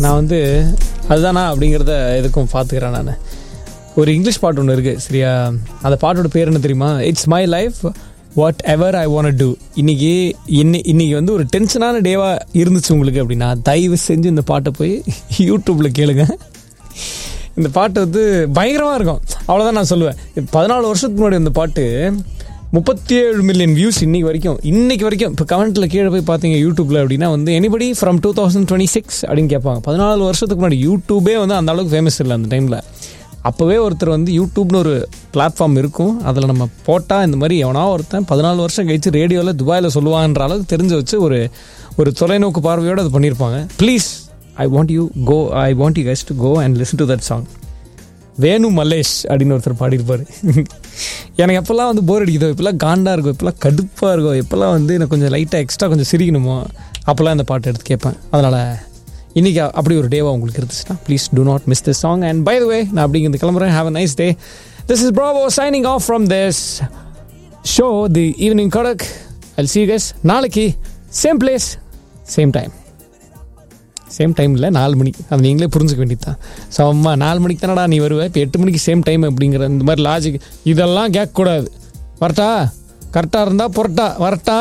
நான் வந்து அதுதானா அப்படிங்கிறத எதுக்கும் பார்த்துக்கிறேன் நான் ஒரு இங்கிலீஷ் பாட்டு ஒன்று இருக்குது சரியா அந்த பாட்டோட பேர் என்ன தெரியுமா it's my life whatever I want to இன்னைக்கு இன்னி இன்னைக்கு வந்து ஒரு டென்ஷனான டேவாக இருந்துச்சு உங்களுக்கு அப்படின்னா தயவு செஞ்சு இந்த பாட்டை போய் யூடியூப்பில் கேளுங்க இந்த பாட்டு வந்து பயங்கரமாக இருக்கும் அவ்வளோதான் நான் சொல்லுவேன் பதினாலு வருஷத்துக்கு முன்னாடி இந்த பாட்டு முப்பத்தி ஏழு மில்லியன் வியூஸ் இன்னைக்கு வரைக்கும் இன்னைக்கு வரைக்கும் இப்போ கமெண்ட்டில் கீழே போய் பார்த்தீங்க யூடியூப்பில் அப்படின்னா வந்து anybody from two thousand twenty six அப்படின்னு கேட்பாங்க பதினாலு வருஷத்துக்கு முன்னாடி யூடியூபே வந்து அந்த அளவுக்கு ஃபேமஸ் இல்லை அந்த டைமில் அப்போவே ஒருத்தர் வந்து யூடியூப்னு ஒரு பிளாட்ஃபார்ம் இருக்கும் அதில் நம்ம போட்டால் இந்த மாதிரி எவனா ஒருத்தன் பதினாலு வருஷம் கழிச்சு ரேடியோவில் துபாயில் சொல்லுவான்ற அளவுக்கு தெரிஞ்சு வச்சு ஒரு ஒரு தொலைநோக்கு பார்வையோடு அது பண்ணியிருப்பாங்க please I want you go I want you just go and listen to that song Venu Mallesh அப்படின்னு ஒருத்தர் பாடியிருப்பார் எனக்கு எப்போல்லாம் வந்து போர் அடிக்குதோ இப்போல்லாம் காண்டாக இருக்கும் இப்போல்லாம் கடுப்பாக இருக்கும் எப்போல்லாம் வந்து எனக்கு கொஞ்சம் லைட்டாக எக்ஸ்ட்ரா கொஞ்சம் சிரிக்கணுமோ அப்போல்லாம் இந்த பாட்டு எடுத்து கேட்பேன் அதனால் இன்றைக்கி அப்படி ஒரு டேவாக உங்களுக்கு இருந்துச்சுன்னா please do not miss this song and by the way நான் அப்படிங்கிறது கிளம்புறேன் have a nice day this is Bravo signing off from this show the evening Kadak I'll see guys நாளைக்கு same place same time same டைமில் நாலு மணி அது நீங்களே புரிஞ்சுக்க வேண்டியது தான் ஸோ அம்மா நாலு மணிக்கு தானடா நீ வருவ இப்போ எட்டு மணிக்கு சேம் டைம் அப்படிங்கிற இந்த மாதிரி லாஜிக் இதெல்லாம் கேட்கக்கூடாது வரட்டா கரெக்டாக இருந்தால் புரட்டா வரட்டா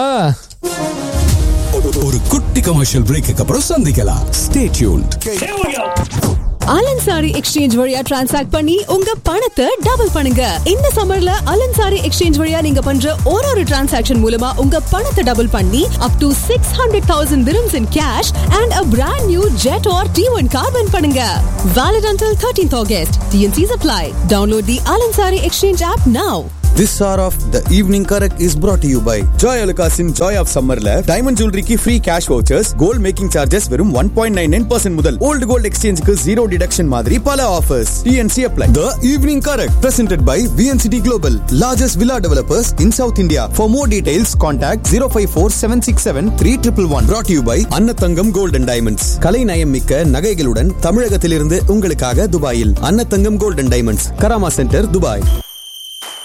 ஒரு குட்டி கமர்ஷியல் பிரேக்கு அப்புறம் சந்திக்கலாம் ஸ்டே டியூன்ட் அலன்சாரி எக்ஸ்சேஞ்ச் வழியா டிரான்சாக்ட் பண்ணி உங்க பணத்தை டபுள் பண்ணுங்க இந்த சம்மர்ல அலன்சாரி எக்ஸ்சேஞ்ச் வழியா நீங்க பண்ற ஒரு ஒரு டிரான்சாக்ஷன் மூலமா உங்க பணத்தை டபுள் பண்ணி up to six hundred thousand dirhams in cash and a brand new jet or T1 car win பண்ணுங்க valid until 13th August TNCs apply download the Alansari exchange app now This hour of the evening correct is brought to you by Joy Alukasin Joy of Summerல diamond ஜுவல்லரிக்கு free cash vouchers gold making charges வெறும் one point nine nine percent முதல் old gold எக்ஸ்சேஞ்சுக்கு zero deduction மாதிரி பல offers TNC apply the evening correct presented by VNCT global largest villa developers in South India for more details contact zero five four seven six seven three triple one brought you by Annathangam gold and diamonds கலை நயம் மிக்க நகைகளுடன் தமிழகத்திலிருந்து உங்களுக்காக துபாயில் அன்னத்தங்கம் gold and diamonds Karama centre Dubai